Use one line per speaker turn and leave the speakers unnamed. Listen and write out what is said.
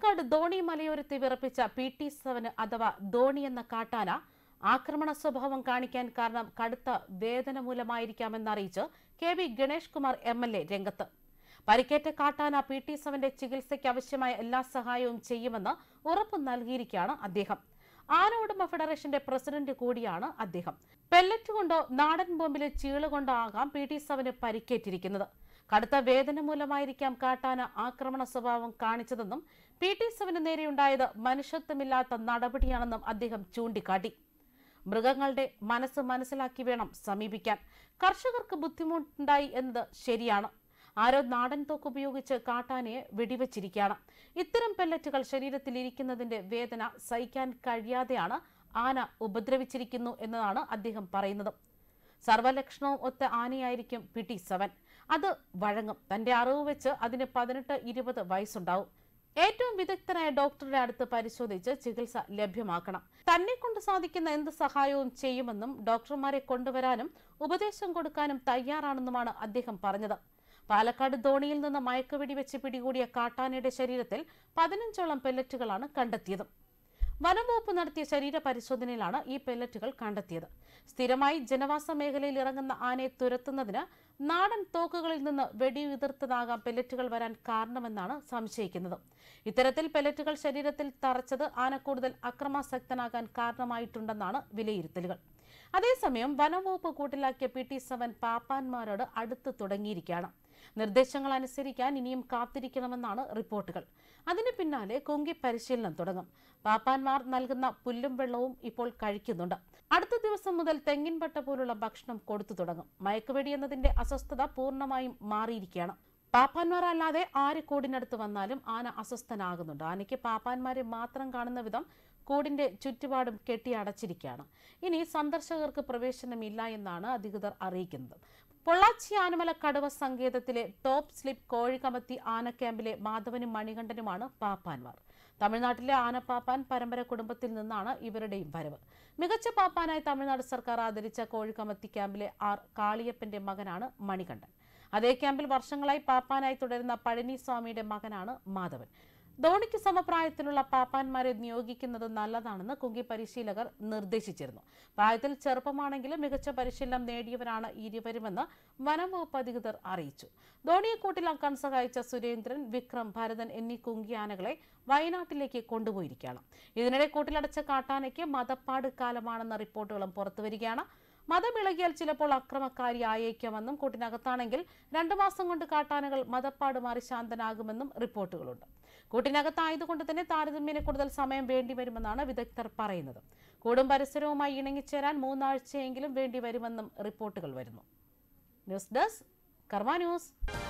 പാലക്കാട് ധോണി മലയോരത്തെ വിറപ്പിച്ച P T seven അഥവാ ധോണി എന്ന കാട്ടാന ആക്രമണ സ്വഭാവം കാണിക്കാൻ കാരണം കടുത്ത വേദന മൂലമായിരിക്കാമെന്നറിയിച്ച് K V Ganesh Kumar M L A രംഗത്ത് പരിക്കേറ്റ കാട്ടാന പി ടി സെവന്റെ ചികിത്സയ്ക്ക് ആവശ്യമായ എല്ലാ സഹായവും ചെയ്യുമെന്ന് ഉറപ്പു നൽകിയിരിക്കുകയാണ് അദ്ദേഹം ആന ഉടമ ഫെഡറേഷന്റെ പ്രസിഡന്റ് കൂടിയാണ് അദ്ദേഹം പെല്ലറ്റ് കൊണ്ടോ നാടൻ ബോംബിലെ ചീള് കൊണ്ടോ ആകാം പി ടി സെവന് പരിക്കേറ്റിരിക്കുന്നത് കടുത്ത വേദന മൂലമായിരിക്കാം കാട്ടാന ആക്രമണ സ്വഭാവം കാണിച്ചതെന്നും പി ടി സെവന് നേരെയുണ്ടായത് മനുഷ്യത്വമില്ലാത്ത നടപടിയാണെന്നും അദ്ദേഹം ചൂണ്ടിക്കാട്ടി മൃഗങ്ങളുടെ മനസ്സ് മനസ്സിലാക്കി വേണം സമീപിക്കാൻ കർഷകർക്ക് ബുദ്ധിമുട്ടുണ്ടായി എന്നത് ശരിയാണ് ആരോ നാടൻ തോക്ക് ഉപയോഗിച്ച് കാട്ടാനയെ വെടിവെച്ചിരിക്കുകയാണ് ഇത്തരം പെല്ലറ്റുകൾ ശരീരത്തിൽ ഇരിക്കുന്നതിന്റെ വേദന സഹിക്കാൻ കഴിയാതെയാണ് ആന ഉപദ്രവിച്ചിരിക്കുന്നു എന്നതാണ് അദ്ദേഹം പറയുന്നത് സർവലക്ഷണവും ഒത്ത ആനയായിരിക്കും പി ടി സെവൻ അത് വഴങ്ങും തന്റെ അറിവ് വെച്ച് അതിന് പതിനെട്ട് ഇരുപത് വയസ്സുണ്ടാവും ഏറ്റവും വിദഗ്ധനായ ഡോക്ടറുടെ അടുത്ത് പരിശോധിച്ച് ചികിത്സ ലഭ്യമാക്കണം തന്നെ കൊണ്ട് സാധിക്കുന്ന എന്ത് സഹായവും ചെയ്യുമെന്നും ഡോക്ടർമാരെ കൊണ്ടുവരാനും ഉപദേശം കൊടുക്കാനും തയ്യാറാണെന്നുമാണ് അദ്ദേഹം പറഞ്ഞത് പാലക്കാട് ധോണിയിൽ നിന്ന് മയക്കുവെടി വെച്ച് പിടികൂടിയ കാട്ടാനയുടെ ശരീരത്തിൽ പതിനഞ്ചോളം പെല്ലറ്റുകളാണ് കണ്ടെത്തിയത് വനംവകുപ്പ് നടത്തിയ ശരീര പരിശോധനയിലാണ് ഈ പെല്ലറ്റുകൾ കണ്ടെത്തിയത് സ്ഥിരമായി ജനവാസ മേഖലയിൽ ഇറങ്ങുന്ന ആനയെ തുരത്തുന്നതിന് നാടൻ തോക്കുകളിൽ നിന്ന് വെടിയുതിർത്തതാകാം പെല്ലറ്റുകൾ വരാൻ കാരണമെന്നാണ് സംശയിക്കുന്നത് ഇത്തരത്തിൽ പെല്ലറ്റുകൾ ശരീരത്തിൽ തറച്ചത് ആന കൂടുതൽ അക്രമാസക്തനാകാൻ കാരണമായിട്ടുണ്ടെന്നാണ് വിലയിരുത്തലുകൾ അതേസമയം വനംവകുപ്പ് കൂട്ടിലാക്കിയ പി ടി സെവൻ പാപ്പാന്മാരോട് അടുത്ത് തുടങ്ങിയിരിക്കുകയാണ് നിർദ്ദേശങ്ങൾ അനുസരിക്കാൻ ഇനിയും കാത്തിരിക്കണമെന്നാണ് റിപ്പോർട്ടുകൾ അതിന് പിന്നാലെ കുങ്കി പരിശീലനം തുടങ്ങും പാപ്പാന്മാർ നൽകുന്ന പുല്ലും വെള്ളവും ഇപ്പോൾ കഴിക്കുന്നുണ്ട് അടുത്ത ദിവസം മുതൽ തെങ്ങിൻപട്ട പോലുള്ള ഭക്ഷണം കൊടുത്തു തുടങ്ങും മയക്കുവെടി എന്നതിന്റെ അസ്വസ്ഥത പൂർണ്ണമായും മാറിയിരിക്കുകയാണ് പാപ്പാന്മാർ അല്ലാതെ ആര് കൂടിനടുത്ത് വന്നാലും ആന അസ്വസ്ഥനാകുന്നുണ്ട് ആനയ്ക്ക് പാപ്പാന്മാരെ മാത്രം കാണുന്ന വിധം കൂടിന്റെ ചുറ്റുപാടും കെട്ടിയടച്ചിരിക്കുകയാണ് ഇനി സന്ദർശകർക്ക് പ്രവേശനമില്ല എന്നാണ് അധികൃതർ അറിയിക്കുന്നത് പൊള്ളാച്ചി ആനമല കടുവ സങ്കേതത്തിലെ ടോപ്പ് സ്ലിപ്പ് കോഴിക്കമത്തി ആന ക്യാമ്പിലെ മാധവനും മണികണ്ഠനുമാണ് പാപ്പാന്മാർ തമിഴ്നാട്ടിലെ ആനപ്പാപ്പാൻ പരമ്പര കുടുംബത്തിൽ നിന്നാണ് ഇവരുടെയും വരവ് മികച്ച പാപ്പാനായി തമിഴ്നാട് സർക്കാർ ആദരിച്ച കോഴിക്കമത്തി ക്യാമ്പിലെ ആർ കാളിയപ്പന്റെ മകനാണ് മണികണ്ഠൻ അതേ ക്യാമ്പിൽ വർഷങ്ങളായി പാപ്പാനായി തുടരുന്ന പഴനിസ്വാമിയുടെ മകനാണ് മാധവൻ ധോണിക്ക് സമപ്രായത്തിലുള്ള പാപ്പാന്മാരെ നിയോഗിക്കുന്നത് നല്ലതാണെന്ന് കുങ്കി പരിശീലകർ നിർദ്ദേശിച്ചിരുന്നു പ്രായത്തിൽ ചെറുപ്പമാണെങ്കിലും മികച്ച പരിശീലനം നേടിയവരാണ് ഇരുവരുമെന്ന് വനം വകുപ്പ് അധികൃതർ അറിയിച്ചു ധോണിയെ കൂട്ടിലാക്കാൻ സഹായിച്ച സുരേന്ദ്രൻ വിക്രം ഭരതൻ എന്നീ കുങ്കി ആനകളെ വയനാട്ടിലേക്ക് കൊണ്ടുപോയിരിക്കുകയാണ് ഇതിനിടെ കൂട്ടിലടച്ച കാട്ടാനയ്ക്ക് മതപ്പാട് കാലമാണെന്ന റിപ്പോർട്ടുകളും പുറത്തുവരികയാണ് മതമിളകിയാൽ ചിലപ്പോൾ അക്രമക്കാരിയായേക്കുമെന്നും കൂട്ടിനകത്താണെങ്കിൽ രണ്ടു മാസം കൊണ്ട് കാട്ടാനകൾ മതപ്പാട് മാറി ശാന്തനാകുമെന്നും റിപ്പോർട്ടുകളുണ്ട് കൂട്ടിനകത്തായതുകൊണ്ട് തന്നെ താരതമ്യേന കൂടുതൽ സമയം വേണ്ടിവരുമെന്നാണ് വിദഗ്ധർ പറയുന്നത് കൂടും പരിസരവുമായി ഇണങ്ങിച്ചേരാൻ മൂന്നാഴ്ചയെങ്കിലും വേണ്ടിവരുമെന്നും റിപ്പോർട്ടുകൾ വരുന്നു ന്യൂസ് ഡെസ്ക് കർമ്മ ന്യൂസ്